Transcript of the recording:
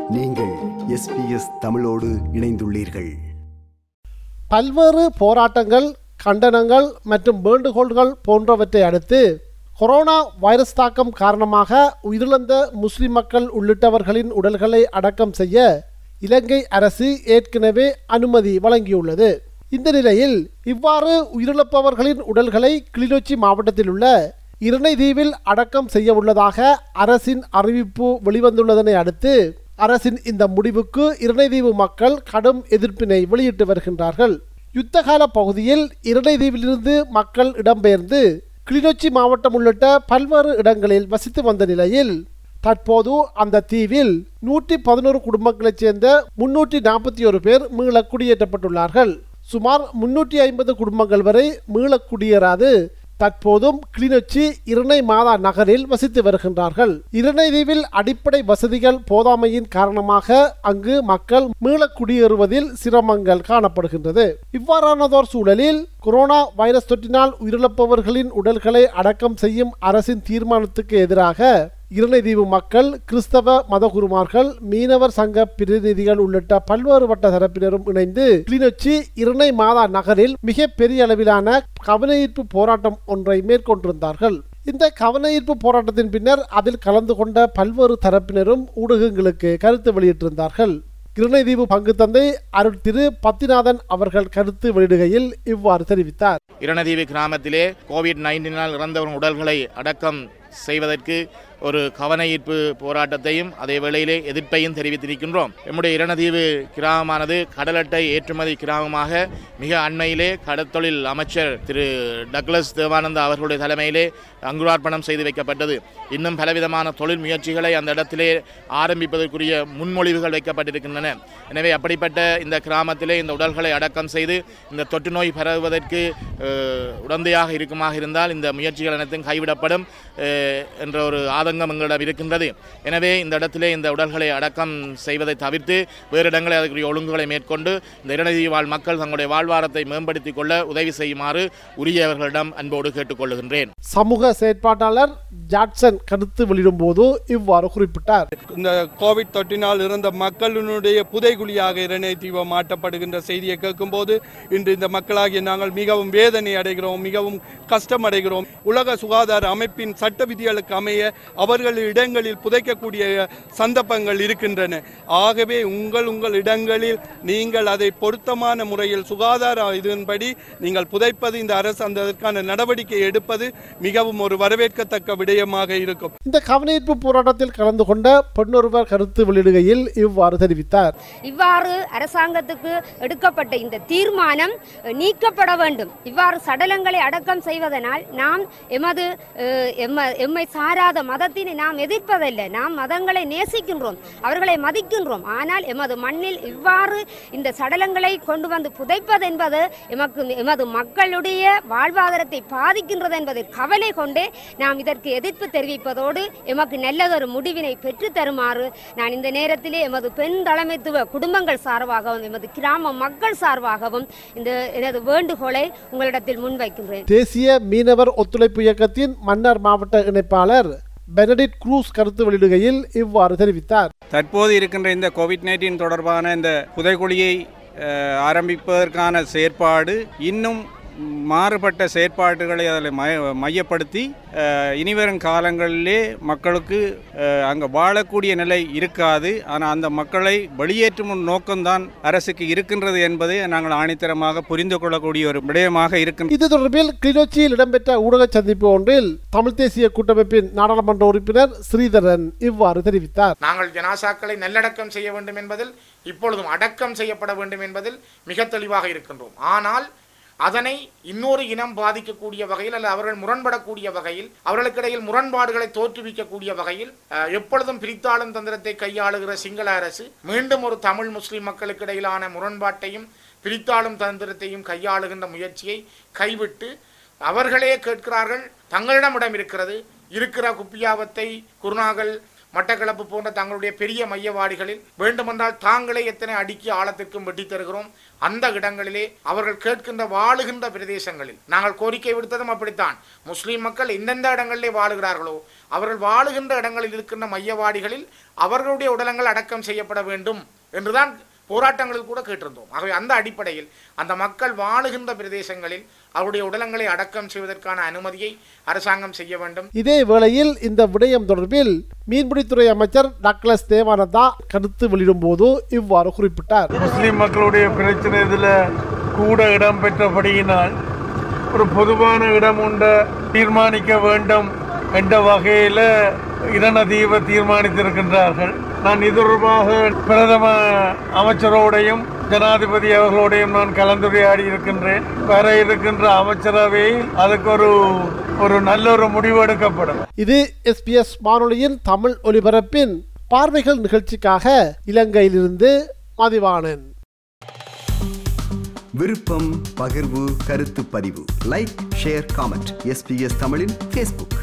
நீங்கள் எஸ்பிஎஸ் தமிழோடு இணைந்துள்ளீர்கள் பல்வேறு போராட்டங்கள் கண்டனங்கள் மற்றும் வேண்டுகோள்கள் போன்றவற்றை அடுத்து கொரோனா வைரஸ் தாக்கம் காரணமாக உயிரிழந்த முஸ்லிம் மக்கள் உள்ளிட்டவர்களின் உடல்களை அடக்கம் செய்ய இலங்கை அரசு ஏற்கனவே அனுமதி வழங்கியுள்ளது இந்த நிலையில் இவ்வாறு உயிரிழப்பவர்களின் உடல்களை கிளிநொச்சி மாவட்டத்தில் உள்ள இரணைதீவில் அடக்கம் செய்ய உள்ளதாக அரசின் அறிவிப்பு வெளிவந்துள்ளதனை அடுத்து அரசின் இந்த முடிவுக்கு இரணைதீவு மக்கள் கடும் எதிர்ப்பினை வெளியிட்டு வருகின்றார்கள் யுத்தகால பகுதியில் இரணைதீவிலிருந்து மக்கள் இடம்பெயர்ந்து கிளிநொச்சி மாவட்டம் உள்ளிட்ட பல்வேறு இடங்களில் வசித்து வந்த நிலையில் தற்போது அந்த தீவில் நூற்றி பதினோரு குடும்பங்களைச் சேர்ந்த முன்னூற்றி நாற்பத்தி ஒரு பேர் மீள குடியேற்றப்பட்டுள்ளார்கள் சுமார் முன்னூற்றி ஐம்பது குடும்பங்கள் வரை மீள குடியேறாது தற்போதும் கிளிநொச்சி இரணை மாதா நகரில் வசித்து வருகின்றார்கள் இரணைதீவில் அடிப்படை வசதிகள் போதாமையின் காரணமாக அங்கு மக்கள் மீள குடியேறுவதில் சிரமங்கள் காணப்படுகின்றது இவ்வாறானதோர் சூழலில் கொரோனா வைரஸ் தொற்றினால் உயிரிழப்பவர்களின் உடல்களை அடக்கம் செய்யும் அரசின் தீர்மானத்துக்கு எதிராக இரணைதீவு மக்கள் கிறிஸ்தவ மதகுருமார்கள் மீனவர் சங்க பிரதிநிதிகள் உள்ளிட்ட பல்வேறு வட்ட தரப்பினரும் இணைந்து கிளிநொச்சி இரணை மாதா நகரில் மிக பெரிய அளவிலான கவனஈர்ப்பு போராட்டம் ஒன்றை மேற்கொண்டிருந்தார்கள் இந்த கவனஈர்ப்பு போராட்டத்தின் பின்னர் அதில் கலந்து கொண்ட பல்வேறு தரப்பினரும் ஊடகங்களுக்கு கருத்து வெளியிட்டிருந்தார்கள் கிருணைதீவு பங்கு தந்தை அருள் திரு பத்திநாதன் அவர்கள் கருத்து வெளியிடுகையில் இவ்வாறு தெரிவித்தார் இரணதீவு கிராமத்திலே கோவிட் நைன்டீனால் இறந்தவரின் உடல்களை அடக்கம் செய்வதற்கு ஒரு கவனஈர்ப்பு போராட்டத்தையும் அதே வேளையிலே எதிர்ப்பையும் தெரிவித்திருக்கின்றோம் நம்முடைய இரணதீவு கிராமமானது கடல் அட்டை ஏற்றுமதி கிராமமாக மிக அண்மையிலே கடற்தொழில் அமைச்சர் திரு டக்ளஸ் தேவானந்தா அவர்களுடைய தலைமையிலே அங்குரார்ப்பணம் செய்து வைக்கப்பட்டது இன்னும் பலவிதமான தொழில் முயற்சிகளை அந்த இடத்திலே ஆரம்பிப்பதற்குரிய முன்மொழிவுகள் வைக்கப்பட்டிருக்கின்றன எனவே அப்படிப்பட்ட இந்த கிராமத்திலே இந்த உடல்களை அடக்கம் செய்து இந்த தொற்று நோய் பரவுவதற்கு அஹ், உடந்தையாக இருக்குமாக இருந்தால் இந்த முயற்சிகள் அனைத்தும் கைவிடப்படும் அஹ், என்ற ஒரு ஆதங்கம் எங்களிடம் இருக்கின்றது எனவே இந்த இடத்திலே இந்த உடல்களை அடக்கம் செய்வதை தவிர்த்து வேறு இடங்களில் அதற்குரிய ஒழுங்குகளை மேற்கொண்டு இந்த இரணதி வாழ் மக்கள் தங்களுடைய வாழ்வாரத்தை மேம்படுத்திக் கொள்ள உதவி செய்யுமாறு உரியவர்களிடம் அன்போடு கேட்டுக்கொள்கின்றேன் சமூக செயற்பாட்டாளர் ஜாக்சன் கருத்து வெளியிடும்போது இவ்வாறு குறிப்பிட்டார் இந்த கோவிட் தொற்றினால் இருந்த மக்களினுடைய புதைகுழியாக இரணை மாட்டப்படுகின்ற செய்தியை கேட்கும்போது இன்று இந்த மக்களாகிய நாங்கள் மிகவும் வேதனை அடைகிறோம் மிகவும் கஷ்டம் அடைகிறோம் உலக சுகாதார அமைப்பின் சட்ட விதிகளுக்கு அமைய அவர்கள் இடங்களில் புதைக்கக்கூடிய சந்தர்ப்பங்கள் இருக்கின்றன ஆகவே உங்கள் உங்கள் இடங்களில் நீங்கள் அதை பொருத்தமான முறையில் சுகாதார இதன்படி நீங்கள் புதைப்பது இந்த அரசு அந்த அதற்கான நடவடிக்கை எடுப்பது மிகவும் ஒரு வரவேற்கத்தக்க விடயமாக இருக்கும் இந்த கவனஈர்ப்பு போராட்டத்தில் கலந்து கொண்ட பெண்ணொருவர் கருத்து வெளியிடுகையில் இவ்வாறு தெரிவித்தார் இவ்வாறு அரசாங்கத்துக்கு எடுக்கப்பட்ட இந்த தீர்மானம் அஹ், நீக்கப்பட வேண்டும் இவ்வாறு சடலங்களை அடக்கம் செய்வதனால் நாம் எமது அஹ், எம்ம- எம்மை சாராத மதத்தினை நாம் எதிர்ப்பதில்லை நாம் மதங்களை நேசிக்கின்றோம் அவர்களை மதிக்கின்றோம் ஆனால் எமது மண்ணில் இவ்வாறு இந்த சடலங்களை கொண்டு வந்து புதைப்பது என்பது எமக்கு எமது மக்களுடைய வாழ்வாதாரத்தை பாதிக்கின்றது என்பதை கவலை கொண்டே நாம் இதற்கு எதிர்ப்பு தெரிவிப்பதோடு எமக்கு நல்லதொரு முடிவினை பெற்றுத் தருமாறு நான் இந்த நேரத்திலே எமது பெண் தலைமைத்துவ குடும்பங்கள் சார்பாகவும் எமது கிராம மக்கள் சார்பாகவும் இந்த எனது வேண்டுகோளை உங்களிடத்தில் முன்வைக்கின்றேன் தேசிய மீனவர் ஒத்துழைப்பு இயக்கத்தின் மன்னர் மாவட்ட இணைப்பாளர் பெனடிட் குரூஸ் கருத்து வெளியிடுகையில் இவ்வாறு தெரிவித்தார் தற்போது இருக்கின்ற இந்த கோவிட் நைன்டீன் தொடர்பான இந்த புதைக்குழியை அஹ், ஆரம்பிப்பதற்கான செயற்பாடு இன்னும் மாறுபட்ட செயற்பாடுகளை அதில் மைய மையப்படுத்தி அஹ், இனிவரும் காலங்களிலே மக்களுக்கு அஹ், அங்கே வாழக்கூடிய நிலை இருக்காது ஆனால் அந்த மக்களை வெளியேற்றும் ஒரு நோக்கம்தான் அரசுக்கு இருக்கின்றது என்பதை நாங்கள் ஆணித்தரமாக புரிந்து கொள்ளக்கூடிய ஒரு விடயமாக இருக்கின்றது இது தொடர்பில் கிளிநொச்சியில் இடம்பெற்ற ஊடக சந்திப்பு ஒன்றில் தமிழ் தேசிய கூட்டமைப்பின் நாடாளுமன்ற உறுப்பினர் ஸ்ரீதரன் இவ்வாறு தெரிவித்தார் நாங்கள் ஜனாசாக்களை நல்லடக்கம் செய்ய வேண்டும் என்பதில் இப்பொழுதும் அடக்கம் செய்யப்பட வேண்டும் என்பதில் மிக தெளிவாக இருக்கின்றோம் ஆனால் அதனை இன்னொரு இனம் பாதிக்கக்கூடிய வகையில் அல்லது அவர்கள் முரண்படக்கூடிய வகையில் அவர்களுக்கிடையில் முரண்பாடுகளை தோற்றுவிக்கக்கூடிய வகையில் அஹ், எப்பொழுதும் பிரித்தாளும் தந்திரத்தை கையாளுகிற சிங்கள அரசு மீண்டும் ஒரு தமிழ் முஸ்லிம் மக்களுக்கு இடையிலான முரண்பாட்டையும் பிரித்தாளும் தந்திரத்தையும் கையாளுகின்ற முயற்சியை கைவிட்டு அவர்களே கேட்கிறார்கள் தங்களிடம் இடம் இருக்கிறது இருக்கிற குப்பியாவத்தை குருநாகல் மட்டக்களப்பு போன்ற தங்களுடைய பெரிய மையவாடிகளில் வேண்டுமென்றால் தாங்களே எத்தனை அடிக்கு ஆழத்திற்கும் வெட்டி தருகிறோம் அந்த இடங்களிலே அவர்கள் கேட்கின்ற வாழுகின்ற பிரதேசங்களில் நாங்கள் கோரிக்கை விடுத்ததும் அப்படித்தான் முஸ்லீம் மக்கள் எந்தெந்த இடங்களிலே வாழுகிறார்களோ அவர்கள் வாழுகின்ற இடங்களில் இருக்கின்ற மையவாடிகளில் அவர்களுடைய உடலங்கள் அடக்கம் செய்யப்பட வேண்டும் என்றுதான் போராட்டங்களில் கூட கேட்டிருந்தோம் ஆகவே அந்த அடிப்படையில் அந்த மக்கள் வாழுகின்ற பிரதேசங்களில் அவருடைய உடலங்களை அடக்கம் செய்வதற்கான அனுமதியை அரசாங்கம் செய்ய வேண்டும் இதே வேளையில் இந்த விடயம் தொடர்பில் மீன்பிடித்துறை அமைச்சர் டக்ளஸ் தேவானந்தா கருத்து வெளியிடும்போது இவ்வாறு குறிப்பிட்டார் முஸ்லிம் மக்களுடைய பிரச்சனை இதில் கூட இடம் பெற்றபடியினால் ஒரு பொதுவான இடம் உண்ட தீர்மானிக்க வேண்டும் என்ற வகையில் இரணதீவை தீர்மானித்திருக்கின்றார்கள் நான் இது தொடர்பாக பிரதம அமைச்சரோடையும் ஜனாதிபதி அவர்களோடையும் நான் கலந்துரையாடி இருக்கின்றேன் வர இருக்கின்ற அமைச்சரவையில் அதுக்கு ஒரு ஒரு நல்ல ஒரு முடிவு எடுக்கப்படும் இது எஸ்பிஎஸ் வானொலியின் தமிழ் ஒலிபரப்பின் பார்வைகள் நிகழ்ச்சிக்காக இலங்கையிலிருந்து மதிவாணன் விருப்பம் பகிர்வு கருத்து பதிவு லைக் ஷேர் காமெண்ட் எஸ்பிஎஸ் தமிழின் ஃபேஸ்புக்